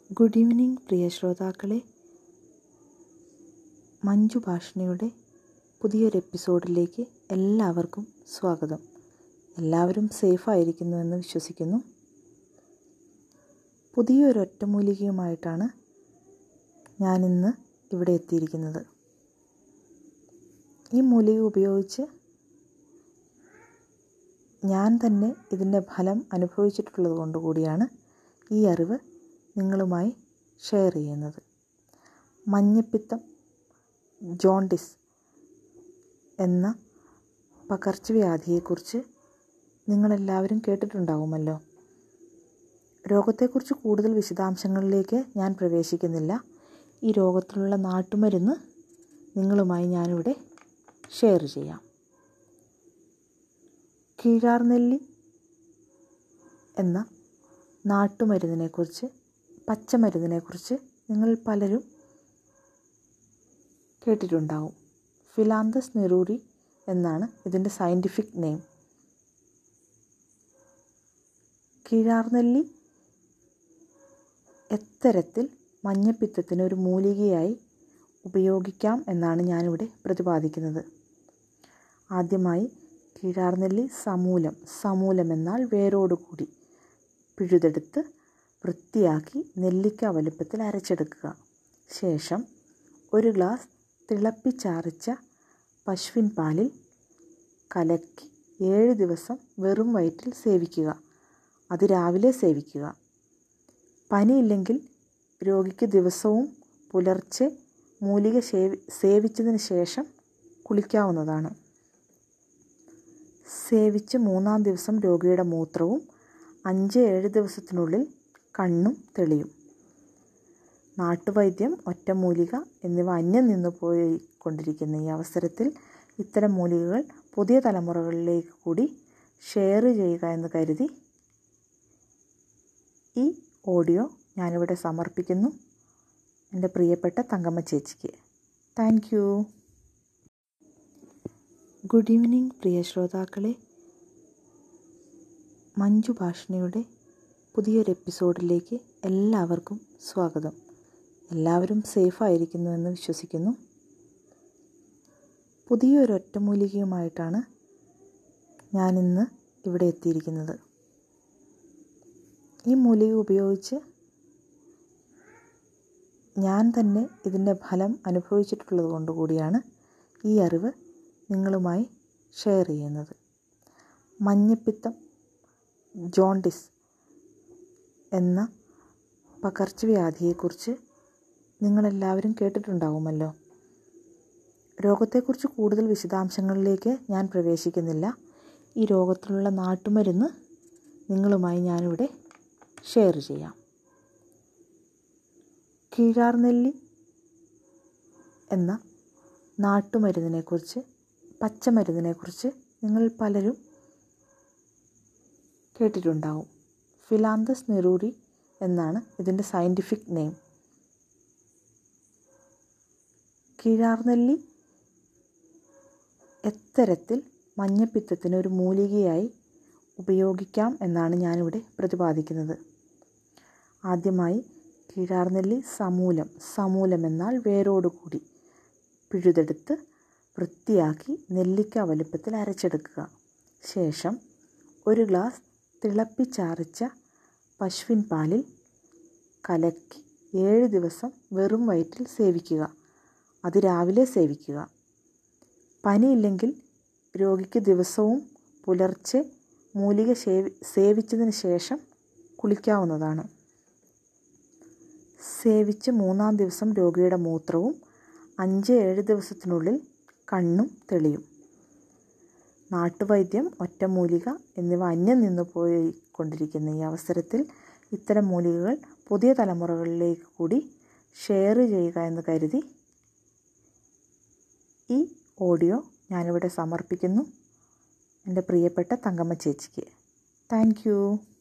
good evening പ്രിയ ശ്രോതാക്കളെ മഞ്ജു ഭാഷണയുടെ പുതിയൊരു എപ്പിസോഡിലേക്ക് എല്ലാവർക്കും സ്വാഗതം എല്ലാവരും സേഫായിരിക്കുന്നുവെന്ന് വിശ്വസിക്കുന്നു പുതിയൊരു ഒറ്റമൂലികയുമായിട്ടാണ് ഞാനിന്ന് ഇവിടെ എത്തിയിരിക്കുന്നത് ഈ മൂലിക ഉപയോഗിച്ച് ഞാൻ തന്നെ ഇതിൻ്റെ ഫലം അനുഭവിച്ചിട്ടുള്ളത് കൊണ്ട് കൂടിയാണ് ഈ അറിവ് നിങ്ങളുമായി ഷെയർ ചെയ്യുന്നത് മഞ്ഞപ്പിത്തം ജോണ്ടിസ് എന്ന പകർച്ചവ്യാധിയെക്കുറിച്ച് നിങ്ങളെല്ലാവരും കേട്ടിട്ടുണ്ടാകുമല്ലോ രോഗത്തെക്കുറിച്ച് കൂടുതൽ വിശദാംശങ്ങളിലേക്ക് ഞാൻ പ്രവേശിക്കുന്നില്ല ഈ രോഗത്തിലുള്ള നാട്ടുമരുന്ന് നിങ്ങളുമായി ഞാനിവിടെ ഷെയർ ചെയ്യാം കീഴാർനെല്ലി എന്ന നാട്ടുമരുന്നിനെക്കുറിച്ച് പച്ചമരുന്നിനെക്കുറിച്ച് നിങ്ങൾ പലരും കേട്ടിട്ടുണ്ടാവും ഫിലാന്തസ് നെറൂറി എന്നാണ് ഇതിൻ്റെ സയൻറ്റിഫിക് നെയിം കീഴാർനെല്ലി എത്തരത്തിൽ മഞ്ഞപ്പിത്തത്തിന് ഒരു മൂലികയായി ഉപയോഗിക്കാം എന്നാണ് ഞാനിവിടെ പ്രതിപാദിക്കുന്നത് ആദ്യമായി കീഴാർനെല്ലി സമൂലം സമൂലം എന്നാൽ വേരോടുകൂടി പിഴുതെടുത്ത് വൃത്തിയാക്കി നെല്ലിക്ക വലുപ്പത്തിൽ അരച്ചെടുക്കുക ശേഷം ഒരു ഗ്ലാസ് തിളപ്പിച്ചാറിച്ച പശുവിൻ പാലിൽ കലക്കി ഏഴ് ദിവസം വെറും വയറ്റിൽ സേവിക്കുക അത് രാവിലെ സേവിക്കുക പനിയില്ലെങ്കിൽ രോഗിക്ക് ദിവസവും പുലർച്ചെ മൂലിക സേവി സേവിച്ചതിന് ശേഷം കുളിക്കാവുന്നതാണ് സേവിച്ച് മൂന്നാം ദിവസം രോഗിയുടെ മൂത്രവും അഞ്ച് ഏഴ് ദിവസത്തിനുള്ളിൽ കണ്ണും തെളിയും നാട്ടുവൈദ്യം ഒറ്റമൂലിക എന്നിവ അന്യം നിന്നു പോയിക്കൊണ്ടിരിക്കുന്ന ഈ അവസരത്തിൽ ഇത്തരം മൂലികകൾ പുതിയ തലമുറകളിലേക്ക് കൂടി ഷെയർ ചെയ്യുക എന്ന് കരുതി ഈ ഓഡിയോ ഞാനിവിടെ സമർപ്പിക്കുന്നു എൻ്റെ പ്രിയപ്പെട്ട തങ്കമ്മ ചേച്ചിക്ക് താങ്ക് യു ഗുഡ് ഈവനിംഗ് പ്രിയ ശ്രോതാക്കളെ മഞ്ജു ഭാഷണയുടെ പുതിയൊരു എപ്പിസോഡിലേക്ക് എല്ലാവർക്കും സ്വാഗതം എല്ലാവരും സേഫായിരിക്കുന്നുവെന്ന് വിശ്വസിക്കുന്നു പുതിയൊരു ഒറ്റമൂലികയുമായിട്ടാണ് ഞാനിന്ന് ഇവിടെ എത്തിയിരിക്കുന്നത് ഈ മൂലിക ഉപയോഗിച്ച് ഞാൻ തന്നെ ഇതിൻ്റെ ഫലം അനുഭവിച്ചിട്ടുള്ളത് കൊണ്ട് കൂടിയാണ് ഈ അറിവ് നിങ്ങളുമായി ഷെയർ ചെയ്യുന്നത് മഞ്ഞപ്പിത്തം ജോണ്ടിസ് എന്ന പകർച്ചവ്യാധിയെക്കുറിച്ച് നിങ്ങളെല്ലാവരും കേട്ടിട്ടുണ്ടാകുമല്ലോ രോഗത്തെക്കുറിച്ച് കൂടുതൽ വിശദാംശങ്ങളിലേക്ക് ഞാൻ പ്രവേശിക്കുന്നില്ല ഈ രോഗത്തിലുള്ള നാട്ടുമരുന്ന് നിങ്ങളുമായി ഞാനിവിടെ ഷെയർ ചെയ്യാം കീഴാർനെല്ലി എന്ന നാട്ടുമരുന്നിനെക്കുറിച്ച് പച്ചമരുന്നിനെക്കുറിച്ച് നിങ്ങൾ പലരും കേട്ടിട്ടുണ്ടാവും ഫിലാന്തസ് നെറൂറി എന്നാണ് ഇതിൻ്റെ സയൻറ്റിഫിക് നെയിം കീഴാർനെല്ലി എത്തരത്തിൽ മഞ്ഞപ്പിത്തത്തിന് ഒരു മൂലികയായി ഉപയോഗിക്കാം എന്നാണ് ഞാനിവിടെ പ്രതിപാദിക്കുന്നത് ആദ്യമായി കീഴാർനെല്ലി സമൂലം സമൂലം എന്നാൽ വേരോടുകൂടി പിഴുതെടുത്ത് വൃത്തിയാക്കി നെല്ലിക്ക വലുപ്പത്തിൽ അരച്ചെടുക്കുക ശേഷം ഒരു ഗ്ലാസ് തിളപ്പിച്ചാറിച്ച പശുവിൻ പാലിൽ കലക്കി ഏഴ് ദിവസം വെറും വയറ്റിൽ സേവിക്കുക അത് രാവിലെ സേവിക്കുക പനിയില്ലെങ്കിൽ രോഗിക്ക് ദിവസവും പുലർച്ചെ മൂലിക സേവി സേവിച്ചതിന് ശേഷം കുളിക്കാവുന്നതാണ് സേവിച്ച് മൂന്നാം ദിവസം രോഗിയുടെ മൂത്രവും അഞ്ച് ഏഴ് ദിവസത്തിനുള്ളിൽ കണ്ണും തെളിയും നാട്ടുവൈദ്യം ഒറ്റമൂലിക എന്നിവ അന്യം നിന്നു പോയിക്കൊണ്ടിരിക്കുന്ന ഈ അവസരത്തിൽ ഇത്തരം മൂലികകൾ പുതിയ തലമുറകളിലേക്ക് കൂടി ഷെയർ ചെയ്യുക എന്ന് കരുതി ഈ ഓഡിയോ ഞാനിവിടെ സമർപ്പിക്കുന്നു എൻ്റെ പ്രിയപ്പെട്ട തങ്കമ്മ ചേച്ചിക്ക് താങ്ക് യു